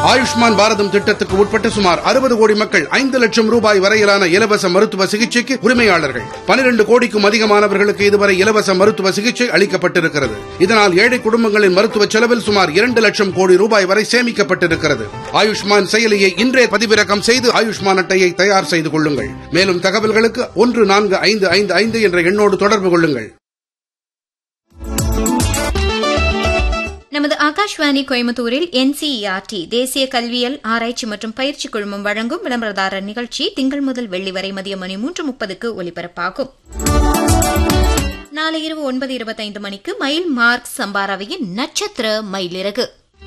ஆயுஷ்மான் பாரதம் திட்டத்துக்கு உட்பட்ட சுமார் அறுபது கோடி மக்கள் ஐந்து லட்சம் ரூபாய் வரையிலான இலவச மருத்துவ சிகிச்சைக்கு உரிமையாளர்கள் பனிரெண்டு கோடிக்கும் அதிகமானவர்களுக்கு இதுவரை இலவச மருத்துவ சிகிச்சை அளிக்கப்பட்டிருக்கிறது இதனால் ஏழை குடும்பங்களின் மருத்துவ செலவில் சுமார் இரண்டு லட்சம் கோடி ரூபாய் வரை சேமிக்கப்பட்டிருக்கிறது ஆயுஷ்மான் செயலியை இன்றே பதிவிறக்கம் செய்து ஆயுஷ்மான் அட்டையை தயார் செய்து கொள்ளுங்கள் மேலும் தகவல்களுக்கு ஒன்று நான்கு ஐந்து ஐந்து ஐந்து என்ற எண்ணோடு தொடர்பு கொள்ளுங்கள் நமது ஆகாஷ்வாணி கோயம்புத்தூரில் என்சிஇஆர்டி தேசிய கல்வியல் ஆராய்ச்சி மற்றும் பயிற்சி குழுமம் வழங்கும் விளம்பரதாரர் நிகழ்ச்சி திங்கள் முதல் வெள்ளி வரை மதிய மணி மூன்று முப்பதுக்கு ஒலிபரப்பாகும் நாளை இரவு ஒன்பது இருபத்தைந்து மணிக்கு மயில் மார்க் சம்பாராவையின் நட்சத்திர மயிலிறகு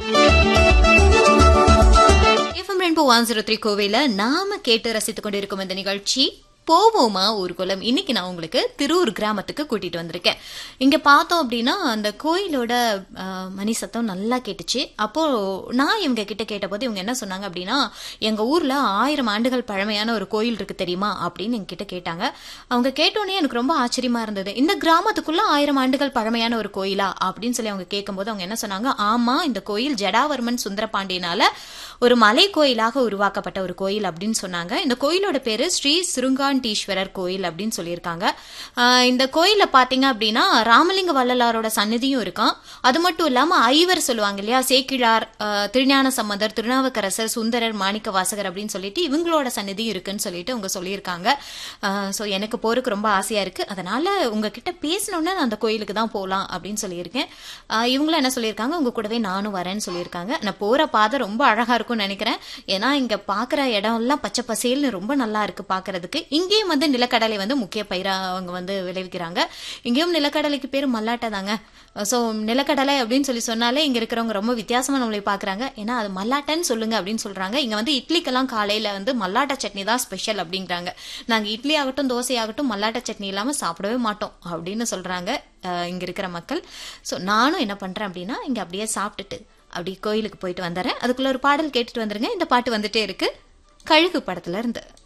FM rainbow one zero three கோவையில் நாம கேட்டு ரசித்துக் கொண்டிருக்கும் இந்த நிகழ்ச்சி போவோமா ஊர்குலம் இன்னைக்கு நான் உங்களுக்கு திருவூர் கிராமத்துக்கு கூட்டிட்டு வந்திருக்கேன் இங்க பார்த்தோம் அப்படின்னா அந்த கோயிலோட அஹ், மணி சத்தம் நல்லா கேட்டுச்சு அப்போ நான் இவங்க கிட்ட கேட்டபோது இவங்க என்ன சொன்னாங்க அப்படின்னா எங்க ஊர்ல ஆயிரம் ஆண்டுகள் பழமையான ஒரு கோயில் இருக்கு தெரியுமா அப்படின்னு என்கிட்ட கேட்டாங்க அவங்க கேட்டோன்னே எனக்கு ரொம்ப ஆச்சரியமா இருந்தது இந்த கிராமத்துக்குள்ள ஆயிரம் ஆண்டுகள் பழமையான ஒரு கோயிலா அப்படின்னு சொல்லி அவங்க கேட்கும்போது அவங்க என்ன சொன்னாங்க ஆமா இந்த கோயில் ஜடாவர்மன் சுந்தரபாண்டியனால ஒரு மலை கோயிலாக உருவாக்கப்பட்ட ஒரு கோயில் அப்படின்னு சொன்னாங்க இந்த கோயிலோட பேரு ஸ்ரீ சிருங்காண்டீஸ்வரர் கோயில் அப்படின்னு சொல்லியிருக்காங்க ஆஹ் இந்த கோயில பாத்தீங்க அப்படின்னா ராமலிங்க வள்ளலாரோட சன்னதியும் இருக்கான் அது மட்டும் இல்லாம ஐவர் சொல்லுவாங்க இல்லையா சேக்கிழார் ஆஹ் திருஞான சம்பந்தர் திருநாவுக்கரசர் சுந்தரர் மாணிக்க வாசகர் அப்படின்னு சொல்லிட்டு இவங்களோட சன்னதியும் இருக்குன்னு சொல்லிட்டு அவங்க சொல்லியிருக்காங்க ஸோ எனக்கு போறதுக்கு ரொம்ப ஆசையா இருக்கு அதனால உங்ககிட்ட பேசணும்னா நான் அந்த கோயிலுக்கு தான் போகலாம் அப்படின்னு சொல்லியிருக்கேன் ஆஹ் இவங்களும் என்ன சொல்லியிருக்காங்க உங்க கூடவே நானும் வரேன்னு சொல்லியிருக்காங்க நான் போற பாதை ரொம்ப அழகா இருக்கும்னு நினைக்கிறேன் ஏன்னா இங்க பாக்குற இடம் எல்லாம் பச்சை பசேல்னு ரொம்ப நல்லா இருக்கு பாக்குறதுக்கு இங்கேயும் வந்து நிலக்கடலை வந்து முக்கிய பயிரா அவங்க வந்து விளைவிக்கிறாங்க இங்கேயும் நிலக்கடலைக்கு பேர் மல்லாட்டை தாங்க ஸோ நிலக்கடலை அப்படின்னு சொல்லி சொன்னாலே இங்க இருக்கிறவங்க ரொம்ப வித்தியாசமா நம்மளை பாக்குறாங்க ஏன்னா அது மல்லாட்டைன்னு சொல்லுங்க அப்படின்னு சொல்றாங்க இங்க வந்து இட்லிக்கெல்லாம் காலையில வந்து மல்லாட்டை சட்னி தான் ஸ்பெஷல் அப்படிங்கிறாங்க நாங்க இட்லி ஆகட்டும் தோசை ஆகட்டும் மல்லாட்டை சட்னி இல்லாம சாப்பிடவே மாட்டோம் அப்படின்னு சொல்றாங்க அஹ் இங்க இருக்கிற மக்கள் ஸோ நானும் என்ன பண்றேன் அப்படின்னா இங்க அப்படியே சாப்பிட்டுட்டு அப்படி கோயிலுக்கு போயிட்டு வந்துடுறேன் அதுக்குள்ள ஒரு பாடல் கேட்டுட்டு வந்துருங்க இந்த பாட்டு வந்துட்டே இருக்கு கழுகு படத்துல இருந்து